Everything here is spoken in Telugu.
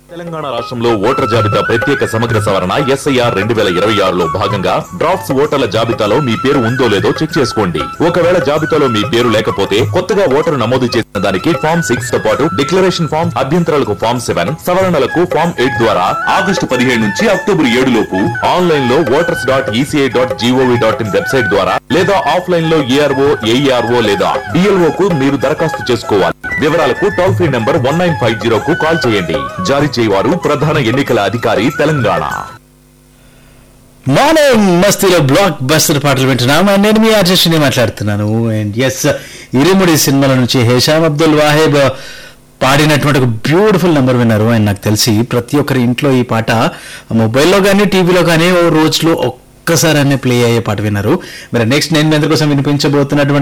తెలంగాణ రాష్ట్రంలో ఓటర్ జాబితా ప్రత్యేక సమగ్ర సవరణ ఎస్ఐఆర్ రెండు వేల ఇరవై ఆరులో భాగంగా డ్రాఫ్ట్స్ ఓటర్ల జాబితాలో మీ పేరు ఉందో లేదో చెక్ చేసుకోండి ఒకవేళ జాబితాలో మీ పేరు లేకపోతే కొత్తగా ఓటరు నమోదు చేసిన దానికి ఫామ్ సిక్స్ తో పాటు డిక్లరేషన్ ఫామ్ అభ్యంతరాలకు ఫామ్ సెవెన్ సవరణలకు ఫామ్ ఎయిట్ ద్వారా ఆగస్టు పదిహేడు నుంచి అక్టోబర్ ఏడు లోపు ఆన్లైన్ లో voters dot ECI dot GOV dot in website ద్వారా లేదా ఆఫ్లైన్ లో ఏఆర్ఓ ఏఈఆర్ఓ లేదా డిఎల్ఓ కు మీరు దరఖాస్తు చేసుకోవాలి వివరాలకు toll free number one nine five zero కు కాల్ చేయండి జారీ చేయవారు ప్రధాన ఎన్నికల అధికారి తెలంగాణ మార్నింగ్ మస్తీలో బ్లాక్ బస్టర్ పాటలు వింటున్నాం అండ్ నేను మీ ఆర్టిస్ట్ని మాట్లాడుతున్నాను అండ్ ఎస్ ఇరుముడి సినిమాల నుంచి హేషామ్ అబ్దుల్ వాహేబ్ పాడినటువంటి ఒక బ్యూటిఫుల్ నెంబర్ విన్నారు అండ్ నాకు తెలిసి ప్రతి ఒక్కరి ఇంట్లో ఈ పాట మొబైల్లో కానీ టీవీలో కానీ ఓ రోజులో ఒక్కసారి ప్లే అయ్యే పాట విన్నారు మరి నెక్స్ట్ నేను మీ అందరి కోసం వినిపించబోతున్నటువంటి